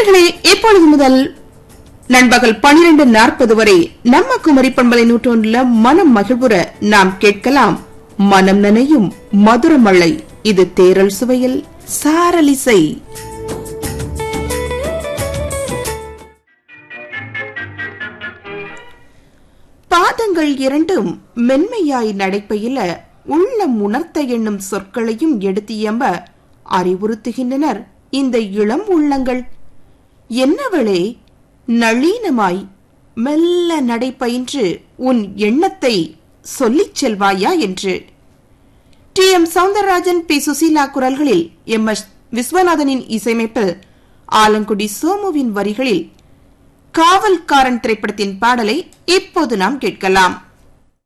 நேர்களே இப்பொழுது முதல் நண்பகல் பனிரெண்டு நாற்பது வரை நம்ம குமரி பண்பலை நூற்றொன்றுல மனம் மகிழ்வுற நாம் கேட்கலாம் மனம் நனையும் மதுரமழை இது தேரல் சுவையில் சாரலிசை பாதங்கள் இரண்டும் மென்மையாய் நடைப்பையில உள்ளம் உணர்த்த எண்ணும் சொற்களையும் எடுத்தியம்ப அறிவுறுத்துகின்றனர் இந்த இளம் உள்ளங்கள் என்னவளே நளீனமாய் மெல்ல நடைபயின்று உன் எண்ணத்தை சொல்லிச் செல்வாயா என்று T M Soundararajan P Susheela குரல்களில் எம் எஸ் விஸ்வநாதனின் இசையமைப்பில் ஆலங்குடி சோமுவின் வரிகளில் காவல்காரன் திரைப்படத்தின் பாடலை இப்போது நாம் கேட்கலாம்